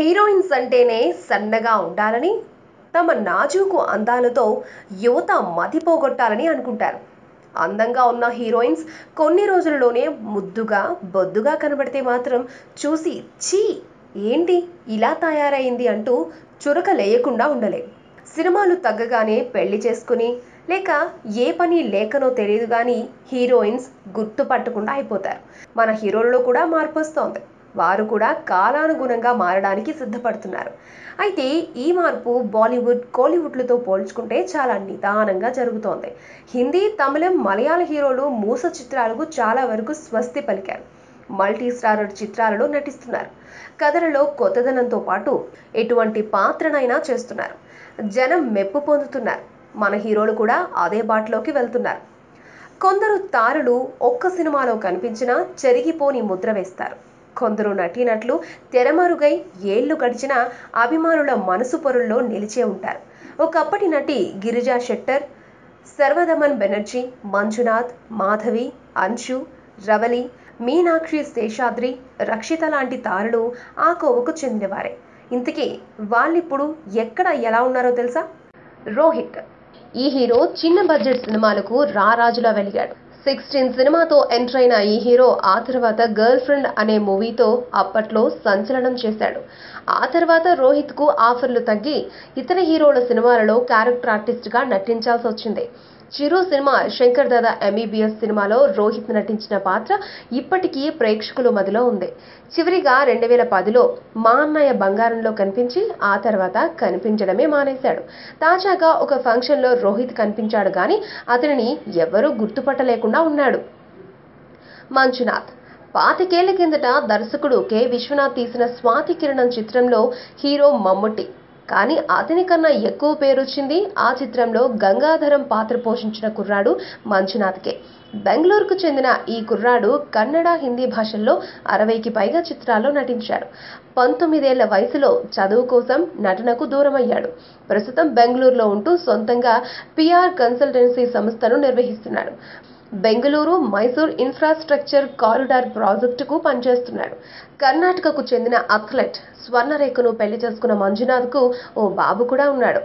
heroines అంటేనే సన్నగా ఉండాలని తమ నాజూకు అందాలతో యువత మతిపోగొట్టాలని అనుకుంటారు అందంగా ఉన్న హీరోయిన్స్ కొన్ని రోజులలోనే ముద్దుగా బొద్దుగా కనబడితే మాత్రం చూసి ఛీ ఏంటి ఇలా తయారైంది అంటూ చురక లేయకుండా ఉండలేం సినిమాలు తగ్గగానే పెళ్లి చేసుకుని లేక ఏ పని లేకనో తెలియదు కానీ హీరోయిన్స్ గుర్తుపట్టకుండా అయిపోతారు మన హీరోల్లో కూడా మార్పు వస్తోంది వారు కూడా కాలానుగుణంగా మారడానికి సిద్ధపడుతున్నారు అయితే ఈ మార్పు బాలీవుడ్ కోలీవుడ్లతో పోల్చుకుంటే చాలా నిదానంగా జరుగుతోంది హిందీ తమిళం మలయాళ హీరోలు మూస చిత్రాలకు చాలా వరకు స్వస్తి పలికారు మల్టీ స్టారర్ చిత్రాలలో నటిస్తున్నారు కథలలో కొత్తదనంతో పాటు ఎటువంటి పాత్రనైనా చేస్తున్నారు జనం మెప్పు పొందుతున్నారు మన హీరోలు కూడా అదే బాటలోకి వెళ్తున్నారు కొందరు తారలు ఒక్క సినిమాలో కనిపించినా చెరిగిపోని ముద్ర వేస్తారు కొందరు నటీనట్లు తెరమరుగై ఏళ్లు గడిచినా అభిమానుల మనసు పొరుల్లో నిలిచే ఉంటారు ఒకప్పటి నటి గిరిజా శెట్టర్ సర్వదమన్ బెనర్జీ మంజునాథ్ మాధవి అంశు రవలి మీనాక్షి శేషాద్రి రక్షిత లాంటి తారలు ఆ కోవకు చెందినవారే ఇంతకీ వాళ్ళిప్పుడు ఎక్కడ ఎలా ఉన్నారో తెలుసా రోహిత్ ఈ హీరో చిన్న బడ్జెట్ సినిమాలకు రారాజులా వెలిగాడు సిక్స్టీన్ సినిమాతో ఎంటర్ అయిన ఈ హీరో ఆ తర్వాత గర్ల్ ఫ్రెండ్ అనే మూవీతో అప్పట్లో సంచలనం చేశాడు ఆ తర్వాత రోహిత్కు ఆఫర్లు తగ్గి ఇతర హీరోల సినిమాలలో క్యారెక్టర్ ఆర్టిస్ట్గా నటించాల్సి వచ్చింది చిరు సినిమా శంకర్ దాదా ఎంబీబీఎస్ సినిమాలో రోహిత్ నటించిన పాత్ర ఇప్పటికీ ప్రేక్షకుల మదిలో ఉంది చివరిగా రెండు వేల పదిలో మా అన్నయ్య బంగారంలో కనిపించి ఆ తర్వాత కనిపించడమే మానేశాడు తాజాగా ఒక ఫంక్షన్లో రోహిత్ కనిపించాడు కానీ అతనిని ఎవరూ గుర్తుపట్టలేకుండా ఉన్నాడు మంజునాథ్ పాతికేళ్ల కిందట దర్శకుడు కె విశ్వనాథ్ తీసిన స్వాతి కిరణం చిత్రంలో హీరో మమ్ముట్టి కానీ అతని కన్నా ఎక్కువ పేరొచ్చింది ఆ చిత్రంలో గంగాధరం పాత్ర పోషించిన కుర్రాడు మంజునాథ్కే బెంగళూరుకు చెందిన ఈ కుర్రాడు కన్నడ హిందీ భాషల్లో అరవైకి పైగా చిత్రాల్లో నటించాడు పంతొమ్మిదేళ్ల వయసులో చదువు కోసం నటనకు దూరమయ్యాడు ప్రస్తుతం బెంగళూరులో ఉంటూ సొంతంగా పిఆర్ కన్సల్టెన్సీ సంస్థను నిర్వహిస్తున్నాడు బెంగళూరు మైసూర్ ఇన్ఫ్రాస్ట్రక్చర్ కారిడార్ ప్రాజెక్టుకు పనిచేస్తున్నాడు కర్ణాటకకు చెందిన అథ్లెట్ స్వర్ణరేఖను పెళ్లి చేసుకున్న మంజునాథ్కు ఓ బాబు కూడా ఉన్నాడు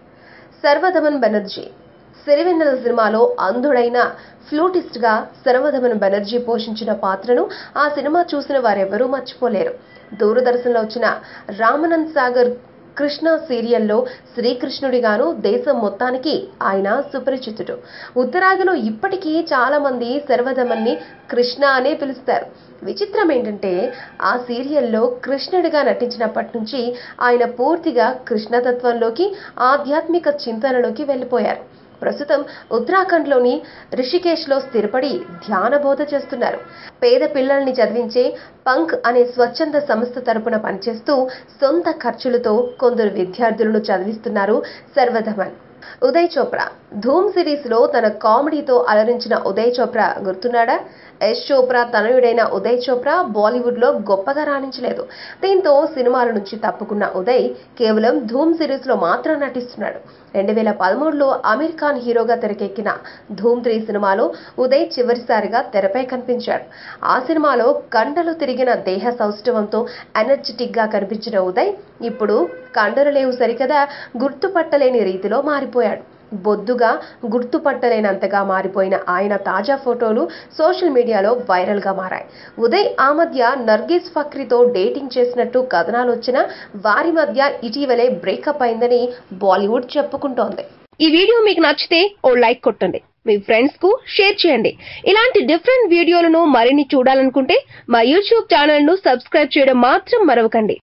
సర్వదమన్ బెనర్జీ సిరివెన్నెల సినిమాలో అంధుడైన ఫ్లూటిస్ట్గా సర్వదమన్ బెనర్జీ పోషించిన పాత్రను ఆ సినిమా చూసిన వారెవరూ మర్చిపోలేరు దూరదర్శన్లో వచ్చిన రామనంద్ సాగర్ కృష్ణ సీరియల్లో శ్రీకృష్ణుడిగాను దేశం మొత్తానికి ఆయన సుపరిచితుడు ఉత్తరాదిలో ఇప్పటికీ చాలా మంది సర్వదమన్ని కృష్ణ అనే పిలుస్తారు విచిత్రం ఏంటంటే ఆ సీరియల్లో కృష్ణుడిగా నటించినప్పటి నుంచి ఆయన పూర్తిగా కృష్ణతత్వంలోకి ఆధ్యాత్మిక చింతనలోకి వెళ్ళిపోయారు ప్రస్తుతం ఉత్తరాఖండ్లోని రిషికేశ్లో స్థిరపడి ధ్యాన బోధ చేస్తున్నారు పేద పిల్లల్ని చదివించే పంక్ అనే స్వచ్ఛంద సంస్థ తరపున పనిచేస్తూ సొంత ఖర్చులతో కొందరు విద్యార్థులను చదివిస్తున్నారు సర్వధమన్ ఉదయ్ చోప్రా ధూమ్ సిరీస్లో తన కామెడీతో అలరించిన ఉదయ్ చోప్రా గుర్తున్నాడా యశ్ చోప్రా తనయుడైన ఉదయ్ చోప్రా బాలీవుడ్లో గొప్పగా రాణించలేదు దీంతో సినిమాల నుంచి తప్పుకున్న ఉదయ్ కేవలం ధూమ్ సిరీస్లో మాత్రం నటిస్తున్నాడు రెండు వేల పదమూడులో అమీర్ ఖాన్ హీరోగా తెరకెక్కిన ధూమ్ త్రీ సినిమాలో ఉదయ్ చివరిసారిగా తెరపై కనిపించాడు ఆ సినిమాలో కండలు తిరిగిన దేహ సౌష్ఠవంతో ఎనర్జెటిక్గా కనిపించిన ఉదయ్ ఇప్పుడు కండలు లేవు సరికదా గుర్తుపట్టలేని రీతిలో మారిపోయాడు బొద్దుగా గుర్తుపట్టలేనంతగా మారిపోయిన ఆయన తాజా ఫోటోలు సోషల్ మీడియాలో వైరల్గా మారాయి ఉదయ్ ఆ మధ్య నర్గిస్ ఫక్రీతో డేటింగ్ చేసినట్టు కథనాలు వచ్చినా వారి మధ్య ఇటీవలే బ్రేకప్ అయిందని బాలీవుడ్ చెప్పుకుంటోంది ఈ వీడియో మీకు నచ్చితే ఓ లైక్ కొట్టండి మీ ఫ్రెండ్స్ కు షేర్ చేయండి ఇలాంటి డిఫరెంట్ వీడియోలను మరిన్ని చూడాలనుకుంటే మా యూట్యూబ్ ఛానల్ ను సబ్స్క్రైబ్ చేయడం మాత్రం మరవకండి